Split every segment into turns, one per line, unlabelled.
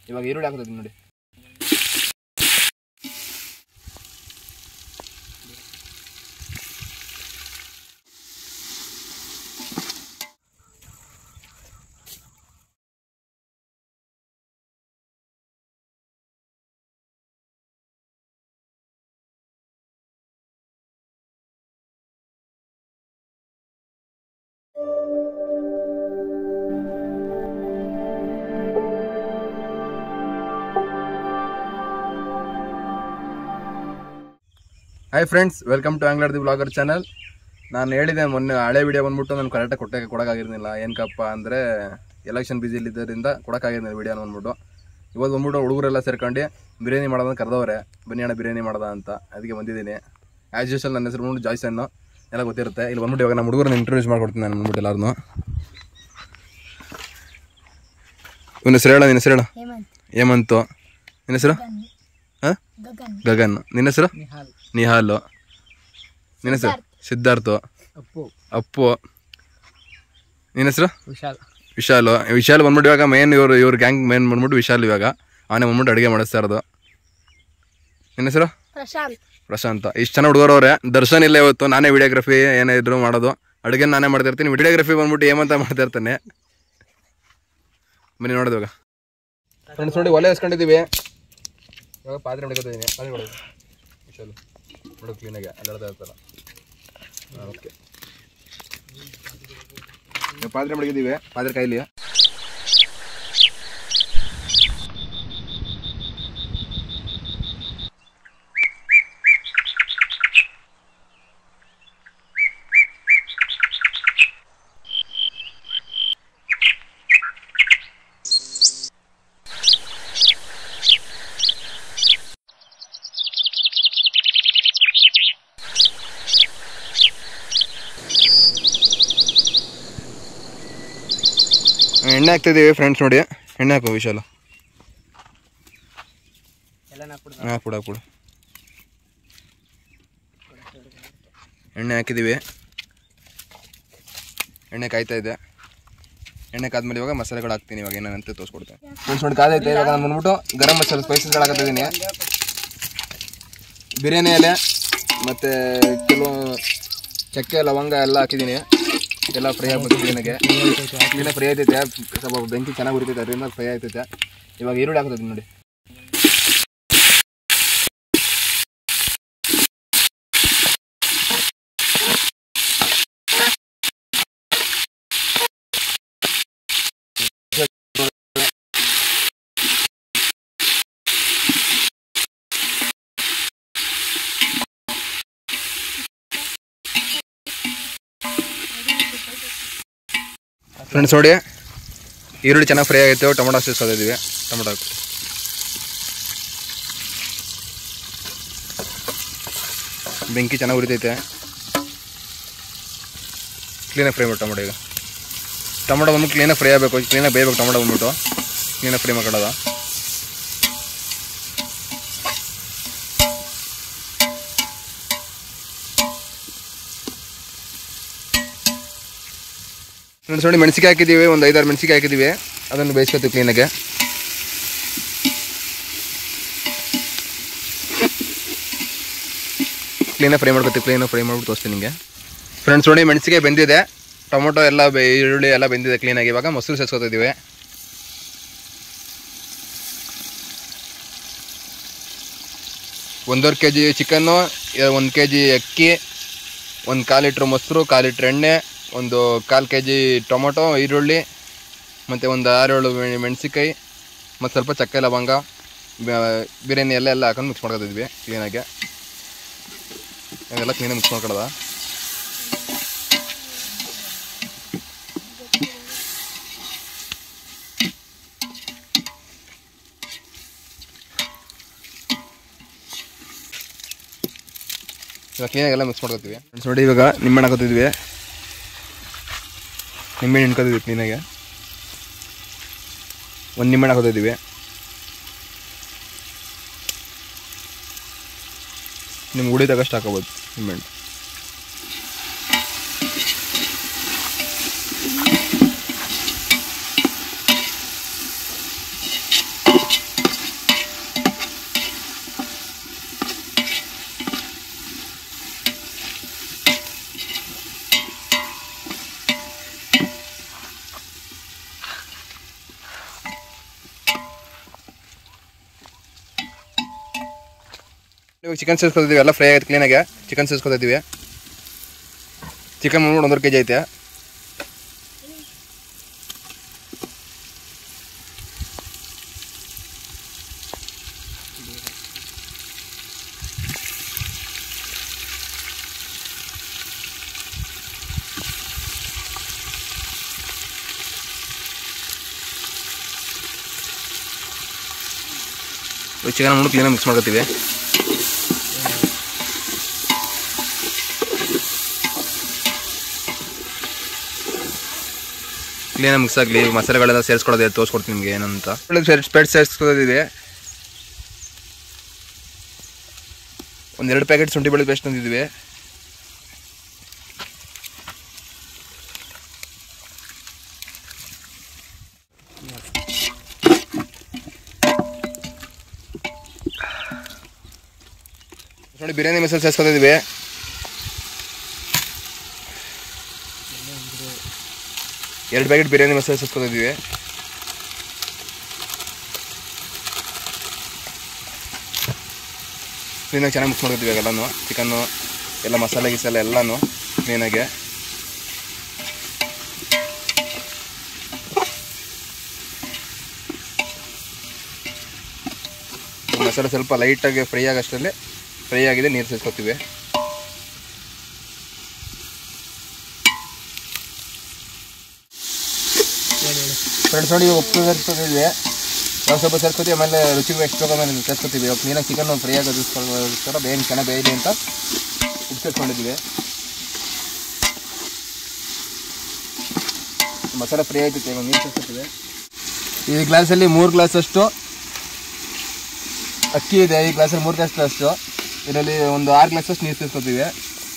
ಇವಾಗ ಈರುಳ್ಳಿ ಹಾಕೋದು ನೋಡಿ hi friends welcome to angler the blogger channel ನಾನು ಹೇಳಿದೆ ಮೊನ್ನೆ ಹಳೆ ವಿಡಿಯೋ ಬಂದ್ಬಿಟ್ಟು ನಾನು ಕರೆಕ್ಟಾಗಿ ಕೊಟ್ಟೆ ಕೊಡೋಕ್ಕಾಗಿರ್ಲಿಲ್ಲ ಏನಕ್ಕಪ್ಪ ಅಂದರೆ ಎಲೆಕ್ಷನ್ ಬ್ಯುಸಿಲಿದ್ದರಿಂದ ಕೊಡೋಕ್ಕಾಗಿರ್ಲಿಲ್ಲ ವಿಡಿಯೋನ ಬಂದ್ಬಿಟ್ಟು ಇವತ್ತು ಬಂದ್ಬಿಟ್ಟು ಹುಡುಗರೆಲ್ಲ ಸೇರ್ಕೊಂಡು ಬಿರಿಯಾನಿ ಮಾಡೋದನ್ನ ಕರೆದವ್ರೆ ಬನ್ನಿ ಅಣ್ಣ ಬಿರಿಯಾನಿ ಮಾಡೋದ ಅಂತ ಅದಕ್ಕೆ ಬಂದಿದ್ದೀನಿ ಆ್ಯಸ್ ಯೂಶಲ್ ನನ್ನ ಹೆಸರು ಬಂದ್ಬಿಟ್ಟು ಜಾಯ್ಸ್ ಅನ್ನು ಎಲ್ಲ ಗೊತ್ತಿರುತ್ತೆ ಇಲ್ಲಿ ಬಂದ್ಬಿಟ್ಟು ಇವಾಗ ನಮ್ಮ ಹುಡುಗರನ್ನ ಇಂಟ್ರೊಡ್ಯೂಸ್ ಮಾಡ್ಕೊಡ್ತೀನಿ ನಾನು ಬಂದ್ಬಿಟ್ಟು ಎಲ್ಲಾರನ್ನು ಇವನ ಹೆಸರು ಹೇಳ ನಿನ್ನ ಹೆಸರು ಹೇಳ
ಹೇಮಂತ್
ಹೇಮಂತು ನಿನ್ನ ಹೆಸರು ಹಾಂ
ಗಗನ್
ಗಗನ್ ನಿನ್ನ ಹೆಸರು
ನಿಹಾಲ್
ನಿಹಾಲು ನಿನ್ನ ಹೆಸರು ಸಿದ್ಧಾರ್ಥು
ಅಪ್ಪು
ಅಪ್ಪು ನಿನ್ನ ಹೆಸರು
ವಿಶಾಲ್
ವಿಶಾಲು ವಿಶಾಲ್ ಬಂದ್ಬಿಟ್ಟು ಇವಾಗ ಮೇನ್ ಇವರು ಇವ್ರ ಗ್ಯಾಂಗ್ ಮೇನ್ ಬಂದ್ಬಿಟ್ಟು ವಿಶಾಲ್ ಇವಾಗ ಅವನೇ ಬಂದ್ಬಿಟ್ಟು ಅಡುಗೆ ಮಾಡಿಸ್ತಾ ಇರೋದು ನಿನ್ನ ಹೆಸರು
ಪ್ರಶಾಂತ್
ಪ್ರಶಾಂತ ಇಷ್ಟು ಜನ ಹುಡುಗರವ್ರೆ ದರ್ಶನ್ ಇಲ್ಲ ಇವತ್ತು ನಾನೇ ವಿಡಿಯೋಗ್ರಫಿ ಏನೇ ಇದ್ರು ಮಾಡೋದು ಅಡುಗೆ ನಾನೇ ಮಾಡ್ತಾ ಇರ್ತೀನಿ ವಿಡಿಯೋಗ್ರಫಿ ಬಂದ್ಬಿಟ್ಟು ಏಮಂತ ಮಾಡ್ತಾ ಇರ್ತಾನೆ ಬನ್ನಿ ನೋಡೋದು ಇವಾಗ ಫ್ರೆಂಡ್ಸ್ ನೋಡಿ ಒಲೆ ಹಸ್ಕೊಂಡಿದ್ದೀವಿ ಇವಾಗ ಪಾತ್ರೆ ಮಡ್ಕೊತಿದ್ದೀನಿ ಪಾತ್ರೆ ಮಾಡೋದು ವಿಶಾಲು ನೋಡು ಕ್ಲೀನಾಗಿ ಅಲ್ಲಾಡ್ತಾ ಇರ್ತಲ್ಲ ಹಾಂ ಓಕೆ ಪಾತ್ರೆ ಮಡಗಿದ್ದೀವಿ ಪಾತ್ರೆ ಕೈಲಿ ಎಣ್ಣೆ ಹಾಕ್ತಿದ್ದೀವಿ ಫ್ರೆಂಡ್ಸ್ ನೋಡಿ ಎಣ್ಣೆ ಹಾಕು ವಿಶಾಲು
ಎಲ್ಲ ಹಾಕ್ಬಿಡ್ದ
ಹಾಂ ಕೊಡ ಕೊಡು ಎಣ್ಣೆ ಹಾಕಿದ್ದೀವಿ ಎಣ್ಣೆ ಕಾಯ್ತಾ ಇದೆ ಎಣ್ಣೆ ಕಾದ್ಮೇಲೆ ಇವಾಗ ಮಸಾಲೆಗಳು ಹಾಕ್ತೀನಿ ಇವಾಗ ಏನಂತ ತೋರಿಸ್ಕೊಡ್ತೇನೆ ಫ್ರೆಂಡ್ಸ್ ನೋಡಿ ಕಾದೈತೆ ಇವಾಗ ನಾನು ಬಂದ್ಬಿಟ್ಟು ಗರಂ ಮಸಾಲೆ ಸ್ಪೈಸಸ್ಗಳು ಹಾಕತ್ತಿದ್ದೀನಿ ಬಿರಿಯಾನಿ ಎಲೆ ಮತ್ತು ಕೆಲವು ಚಕ್ಕೆ ಲವಂಗ ಎಲ್ಲ ಹಾಕಿದ್ದೀನಿ ಎಲ್ಲ ಫ್ರೈ ಆಗ್ಬೇಕು ಕ್ಲೀನಾಗೆ ಕ್ಲೀನಾಗಿ ಫ್ರೈ ಆಯ್ತೈತೆ ಸ್ವಲ್ಪ ಬೆಂಕಿ ಚೆನ್ನಾಗಿ ಉರಿತೈತೆ ಅದರಿಂದ ಫ್ರೈ ಆಯ್ತೈತೆ ಇವಾಗ ಈರುಳ್ಳಿ ಹಾಕೋದು ನೋಡಿ ಫ್ರೆಂಡ್ಸ್ ನೋಡಿ ಈರುಳ್ಳಿ ಚೆನ್ನಾಗಿ ಫ್ರೈ ಆಗೈತೆ ಟೊಮೊಟೊ ಸೇರಿಸೋದಿದ್ದೀವಿ ಟೊಮೊಟೊ ಹಾಕು ಬೆಂಕಿ ಚೆನ್ನಾಗಿ ಉರಿತೈತೆ ಕ್ಲೀನಾಗಿ ಫ್ರೈ ಮಾಡಿ ಟೊಮೊಟೊ ಈಗ ಟೊಮೊಟೊ ಬಂದ್ಬಿಟ್ಟು ಕ್ಲೀನಾಗಿ ಫ್ರೈ ಆಗಬೇಕು ಕ್ಲೀನಾಗಿ ಬೇಯಬೇಕು ಟೊಮೊಟೊ ಬಂದ್ಬಿಟ್ಟು ಕ್ಲೀನಾಗಿ ಫ್ರೈ ಮಾಡ್ಕೊಳ್ಳೋದು ಫ್ರೆಂಡ್ಸ್ ನೋಡಿ ಮೆಣಸಿಗೆ ಹಾಕಿದ್ದೀವಿ ಒಂದು ಐದಾರು ಮೆಣಸಿಗೆ ಹಾಕಿದ್ದೀವಿ ಅದನ್ನು ಬೇಯಿಸ್ಕೊತೀವಿ ಕ್ಲೀನಾಗೆ ಕ್ಲೀನಾಗಿ ಫ್ರೈ ಮಾಡ್ಕೊತೀವಿ ಕ್ಲೀನಾಗಿ ಫ್ರೈ ಮಾಡ್ಬಿಟ್ಟು ತೋರಿಸ್ತೀನಿ ನಿಮಗೆ ಫ್ರೆಂಡ್ಸ್ ನೋಡಿ ಮೆಣಸಿಗೆ ಬೆಂದಿದೆ ಟೊಮೊಟೊ ಎಲ್ಲ ಬೆ ಈರುಳ್ಳಿ ಎಲ್ಲ ಬೆಂದಿದೆ ಕ್ಲೀನಾಗಿ ಇವಾಗ ಮೊಸರು ಸೇರಿಸ್ಕೊತಿದ್ದೀವಿ ಒಂದೂವರೆ ಕೆ ಜಿ ಚಿಕನ್ನು ಒಂದು ಕೆ ಜಿ ಅಕ್ಕಿ ಒಂದು ಕಾಲು ಲೀಟ್ರ್ ಮೊಸರು ಕಾಲು ಲೀಟ್ರ್ ಎಣ್ಣೆ ಒಂದು ಕಾಲು ಕೆ ಜಿ ಟೊಮೊಟೊ ಈರುಳ್ಳಿ ಮತ್ತು ಒಂದು ಆರೇಳು ಮೆ- ಮೆಣಸಿನ್ಕಾಯಿ ಮತ್ತು ಸ್ವಲ್ಪ ಚಕ್ಕೆ ಲವಂಗ ಬ- ಬಿರಿಯಾನಿ ಎಲ್ಲ ಎಲ್ಲ ಹಾಕೊಂಡು ಮಿಕ್ಸ್ ಮಾಡ್ಕೊತಿದ್ವಿ ಕ್ಲೀನಾಗಿ ಅದೆಲ್ಲ ಕ್ಲೀನಾಗಿ ಮಿಕ್ಸ್ ಮಾಡ್ಕೊಳ್ಳೋದ ಇವಾಗ ಕ್ಲೀನಾಗಿ ಎಲ್ಲ ಮಿಕ್ಸ್ ಮಾಡ್ಕೊತೀವಿ ಫ್ರೆಂಡ್ಸ್ ನೋಡಿ ಇವಾಗ ನಿಂಬೆಹಣ್ಣು ಹಾಕೋತಿದ್ವಿ ನಿಂಬೆಹಣ್ಣು ಹಿಂಡ್ಕೊತಿದ್ವಿ ಕ್ಲೀನಾಗಿ ಒಂದು ನಿಂಬೆಹಣ್ಣು ಹಾಕೋತಿದ್ವಿ ನಿಮ್ಗೆ ಹುಳಿ ತಗಷ್ಟು ಹಾಕೋಬೋದು ನಿಂಬೆಹಣ್ಣು ಇವಾಗ ಚಿಕನ್ ಸೇರಿಸ್ಕೊತಿದ್ದೀವಿ ಎಲ್ಲ ಫ್ರೈ ಆಯ್ತು ಕ್ಲೀನಾಗೆ ಚಿಕನ್ ಸೇರಿಸ್ಕೊತಿದ್ದೀವಿ ಚಿಕನ್ ಬಂದ್ಬಿಟ್ಟು ಒಂದೂವರೆ ಕೆ ಜಿ ಐತೆ ಚಿಕನ್ ಬಂದ್ಬಿಟ್ಟು ಕ್ಲೀನಾಗಿ ಮಿಕ್ಸ್ ಮಾಡ್ಕೊತೀವಿ ಕ್ಲೀನಾಗಿ ಮಿಕ್ಸ್ ಆಗಲಿ ಮಸಾಲೆಗಳೆಲ್ಲ ಸೇರಿಸ್ಕೊಳ್ಳೋದು ತೋರಿಸ್ಕೊಡ್ತೀನಿ ನಿಮಗೆ ಏನಂತ ಸ್ಪೆಡ್ ಸೇರಿಸ್ಕೊತಿದ್ದೀವಿ ಒಂದೆರಡು ಪ್ಯಾಕೆಟ್ ಶುಂಠಿ ಬೆಳ್ಳುಳ್ಳಿ ಪೇಸ್ಟ್ ತಂದಿದ್ದೀವಿ ನೋಡಿ ಬಿರಿಯಾನಿ ಮಸಾಲೆ ಸೇರಿಸ್ಕೊತಿದ್ದೀವಿ ಎರಡು ಪ್ಯಾಕೆಟ್ ಬಿರಿಯಾನಿ ಮಸಾಲೆ ಸೇರಿಸ್ಕೊತಿದ್ದೀವಿ ಕ್ಲೀನಾಗಿ ಚೆನ್ನಾಗಿ ಮಿಕ್ಸ್ ಮಾಡ್ಕೊತೀವಿ ಎಲ್ಲನೂ ಚಿಕನ್ನು ಎಲ್ಲ ಮಸಾಲೆ ಗಿಸಾಲೆ ಎಲ್ಲನೂ ಕ್ಲೀನಾಗಿ ಮಸಾಲೆ ಸ್ವಲ್ಪ ಲೈಟಾಗಿ ಫ್ರೈ ಆಗೋಷ್ಟರಲ್ಲಿ ಫ್ರೈ ಆಗಿದೆ ನೀರು ಸೇರಿಸ್ಕೊತೀವಿ ಫ್ರೆಂಡ್ಸ್ ನೋಡಿ ಇವಾಗ ಉಪ್ಪು ಸೇರಿಸ್ಕೊತಿದ್ವಿ ನಾವು ಸ್ವಲ್ಪ ಸೇರ್ಸ್ಕೊತೀವಿ ಆಮೇಲೆ ರುಚಿಗೆ ಎಷ್ಟು ಬೇಕು ಆಮೇಲೆ ಸೇರ್ಸ್ಕೊತೀವಿ ಇವಾಗ ಕ್ಲೀನಾಗಿ ಚಿಕನ್ ಫ್ರೈ ಆಗೋದಕ್ಕೋಸ್ಕರ ಬೇಗ ಚೆನ್ನಾಗಿ ಬೇಯಲಿ ಅಂತ ಉಪ್ಪು ಸೇರ್ಸ್ಕೊಂಡಿದ್ದೀವಿ ಮಸಾಲೆ ಫ್ರೈ ಆಯ್ತೈತೆ ಇವಾಗ ನೀರು ಸೇರ್ಸ್ಕೊತೀವಿ ಈ ಗ್ಲಾಸಲ್ಲಿ ಮೂರು ಗ್ಲಾಸಷ್ಟು ಅಕ್ಕಿ ಇದೆ ಈ ಗ್ಲಾಸಲ್ಲಿ ಮೂರು ಗ್ಲಾಸ್ ಅಷ್ಟು ಇದರಲ್ಲಿ ಒಂದು ಆರು ಗ್ಲಾಸಷ್ಟು ನೀರು ಸೇರಿಸ್ಕೊತೀವಿ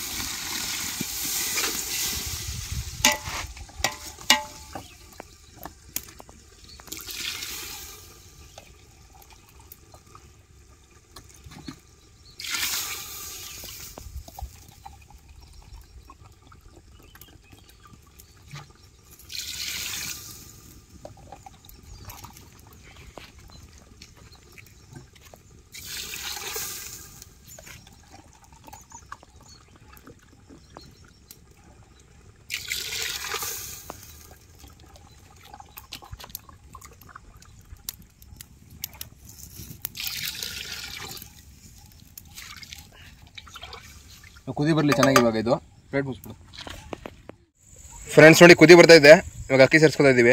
ಕುದಿ ಬರಲಿ ಚೆನ್ನಾಗಿ ಇವಾಗ ಇದು ಪ್ಲೇಟ್ ಮುಗಿಸ್ಬಿಡು ಫ್ರೆಂಡ್ಸ್ ನೋಡಿ ಕುದಿ ಬರ್ತಾ ಇದೆ ಇವಾಗ ಅಕ್ಕಿ ಸೇರಿಸ್ಕೊತಾ ಇದ್ದೀವಿ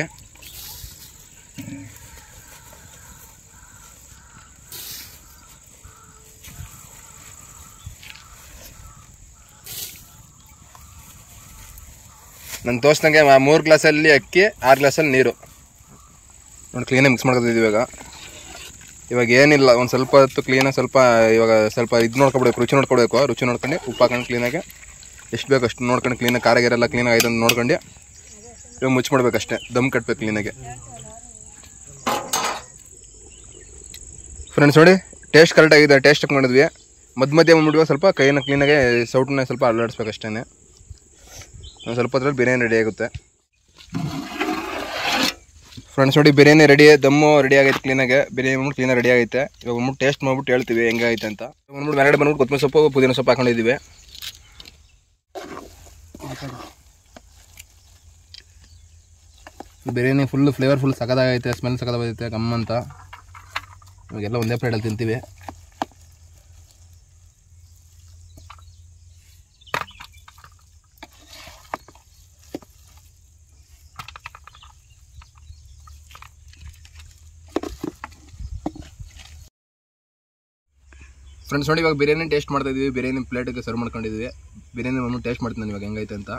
ನಾನು ತೋರಿಸ್ದಂಗೆ ಮೂರು ಗ್ಲಾಸಲ್ಲಿ ಅಕ್ಕಿ ಆರು ಗ್ಲಾಸಲ್ಲಿ ನೀರು ನೋಡಿ ಕ್ಲೀನಾಗಿ ಮಿಕ್ಸ್ ಮಾಡ್ಕೊತಿದ್ದೀವಿ ಇವಾಗ ಇವಾಗ ಏನಿಲ್ಲ ಒಂದು ಸ್ವಲ್ಪ ಹೊತ್ತು ಕ್ಲೀನಾಗಿ ಸ್ವಲ್ಪ ಇವಾಗ ಸ್ವಲ್ಪ ಇದು ನೋಡ್ಕೊಬಿಡ್ಬೇಕು ರುಚಿ ನೋಡ್ಕೊಬೇಕು ರುಚಿ ನೋಡ್ಕೊಂಡು ಉಪ್ಪು ಹಾಕೊಂಡು ಕ್ಲೀನಾಗಿ ಎಷ್ಟು ಬೇಕು ಅಷ್ಟು ನೋಡ್ಕೊಂಡು ಕ್ಲೀನಾಗಿ ಖಾರ ಗೀರೆಲ್ಲ ಕ್ಲೀನಾಗಿ ಆಯ್ತು ಅಂತ ನೋಡ್ಕೊಂಡು ಇವಾಗ ಮುಚ್ಚಿಬಿಡ್ಬೇಕು ಅಷ್ಟೇ ದಮ್ ಕಟ್ಬೇಕು ಕ್ಲೀನಾಗಿ ಫ್ರೆಂಡ್ಸ್ ನೋಡಿ ಟೇಸ್ಟ್ ಕರೆಕ್ಟಾಗಿದೆ ಟೇಸ್ಟ್ ಚೆಕ್ ಮಾಡಿದ್ವಿ ಮಧ್ಯ ಮಧ್ಯ ಬಂದ್ಬಿಡುವ ಸ್ವಲ್ಪ ಕೈನ ಕ್ಲೀನಾಗಿ ಸೌಟನ್ನ ಸ್ವಲ್ಪ ಅಲ್ಲಾಡಿಸ್ಬೇಕು ಅಷ್ಟೇ ಒಂದು ಸ್ವಲ್ಪ ಹೊತ್ತಲ್ಲಿ ಬಿರಿಯಾನಿ ರೆಡಿ ಆಗುತ್ತೆ ಫ್ರೆಂಡ್ಸ್ ನೋಡಿ ಬಿರಿಯಾನಿ ರೆಡಿ ದಮ್ಮು ರೆಡಿ ಆಗೈತೆ ಕ್ಲೀನಾಗೆ ಬಿರಿಯಾನಿ ಬಂದ್ಬಿಟ್ಟು ಕ್ಲೀನಾಗಿ ರೆಡಿ ಆಗೈತೆ ಇವಾಗ ಬಂದ್ಬಿಟ್ಟು ಟೇಸ್ಟ್ ಮಾಡ್ಬಿಟ್ಟು ಹೇಳ್ತೀವಿ ಹೆಂಗೈತೆ ಅಂತ ಬಂದ್ಬಿಟ್ಟು ಮೇಲ್ಗಡೆ ಬಂದ್ಬಿಟ್ಟು ಕೊತ್ತಂಬರಿ ಸೊಪ್ಪು ಪುದೀನ ಸೊಪ್ಪು ಹಾಕೊಂಡಿದ್ದೀವಿ ಬಿರಿಯಾನಿ ಫುಲ್ ಫ್ಲೇವರ್ ಫುಲ್ ಸಖತ್ತಾಗೈತೆ ಸ್ಮೆಲ್ ಸಖತ್ತಾಗೈತೆ ಗಮ್ ಅಂತ ಇವಾಗೆಲ್ಲ ಒಂದೇ ಪ್ಲೇಟಲ್ಲಿ ತಿಂತೀವಿ ಫ್ರೆಂಡ್ಸ್ ನೋಡಿ ಇವಾಗ ಬಿರಿಯಾನಿ ಟೇಸ್ಟ್ ಮಾಡ್ತಾ ಇದೀವಿ ಬಿರಿಯಾನಿ ಪ್ಲೇಟಿಗೆ ಸರ್ವ್ ಮಾಡ್ಕೊಂಡಿದ್ವಿ ಬಿರಿಯಾನಿ ಬಂದ್ಬಿಟ್ಟು ಟೇಸ್ಟ್ ಮಾಡ್ತೀನಿ ನಾನು ಇವಾಗ ಹೆಂಗೈತೆ ಅಂತ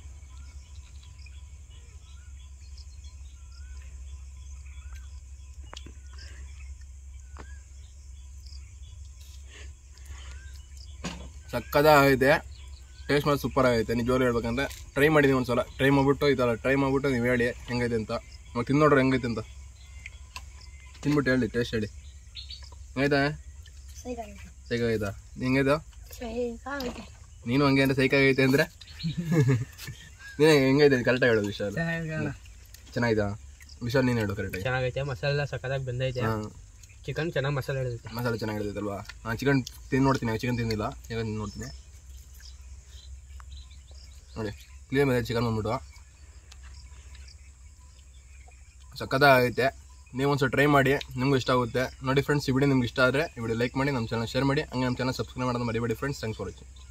ಸಕ್ಕದ ಇದೆ ಟೇಸ್ಟ್ ಮಾಡಿ ಸೂಪರ್ ಆಗೈತೆ ನಿಜವಾಗ್ಲೂ ಹೇಳ್ಬೇಕಂದ್ರೆ ಟ್ರೈ ಮಾಡಿದ್ದೀನಿ ಒಂದು ಸಲ ಟ್ರೈ ಮಾಡಿಬಿಟ್ಟು ಈ ಥರ ಟ್ರೈ ಮಾಡಿಬಿಟ್ಟು ನೀವು ಹೇಳಿ ಹೆಂಗೈತೆ ಅಂತ ಇವಾಗ ತಿಂದು ನೋಡ್ರಿ ಹೆಂಗೈತೆ ಅಂತ ತಿನ್ಬಿಟ್ಟು ಹೇಳಿ ಟೇಸ್ಟ್ ಹೇಳಿ ಹೆಂಗೈತೆ ಸೈಕಾಗೈತಾ ಹೆಂಗೈತ ನೀನು ಹಂಗೆ ಅಂದ್ರೆ ಸೈಕಾಗೈತೆ ಅಂದ್ರೆ ನೀನು ಹೆಂಗೈತೆ ಕರೆಕ್ಟಾಗಿ ಹೇಳೋದು ವಿಶಾಲ್ ಚೆನ್ನಾಗಿದಾ ವಿಶಾಲ್ ನೀನು ಹೇಳು ಕರೆಕ್ಟಾಗಿ
ಚೆನ್ನಾಗೈತೆ ಮಸಾಲೆ ಎಲ್ಲ ಸಕ್ಕತ್ತಾಗಿ ಬಂದೈತೆ
ಹಾಂ
ಚಿಕನ್ ಚೆನ್ನಾಗಿ ಮಸಾಲೆ ಹಿಡಿದೈತೆ
ಮಸಾಲೆ ಚೆನ್ನಾಗಿರ್ತೈತಲ್ವಾ ನಾನು ಚಿಕನ್ ತಿಂದು ನೋಡ್ತೀನಿ ಚಿಕನ್ ತಿಂದಿಲ್ಲ ಚಿಕನ್ ತಿಂದು ನೋಡ್ತೀನಿ ನೋಡಿ ಕ್ಲೀನ್ ಮೇಲೆ ಚಿಕನ್ ಬಂದ್ಬಿಟ್ಟು ಸಕ್ಕತ್ತಾಗೈತೆ ನೀವು ಒಂದ್ಸಲ ಟ್ರೈ ಮಾಡಿ ನಿಮಗೂ ಇಷ್ಟ ಆಗುತ್ತೆ ನೋಡಿ ಫ್ರೆಂಡ್ಸ್ ಈ ವಿಡಿಯೋ ನಿಮ್ಗೆ ಇಷ್ಟ ಆದರೆ ಈ ವಿಡಿಯೋ ಲೈಕ್ ಮಾಡಿ ನಮ್ಮ ಚಾನಲ್ ಶೇರ್ ಮಾಡಿ ಹಂಗೆ ನಮ್ಮ ಚಾನಲ್ ಸಬ್ಸ್ಕ್ರೈಬ್ ಮಾಡೋದು ಮರಿಬೇಡಿ ಫ್ರೆಂಡ್ಸ್ ಥ್ಯಾಂಕ್ಸ್ ಫಾರ್ ವಾಚಿಂಗ್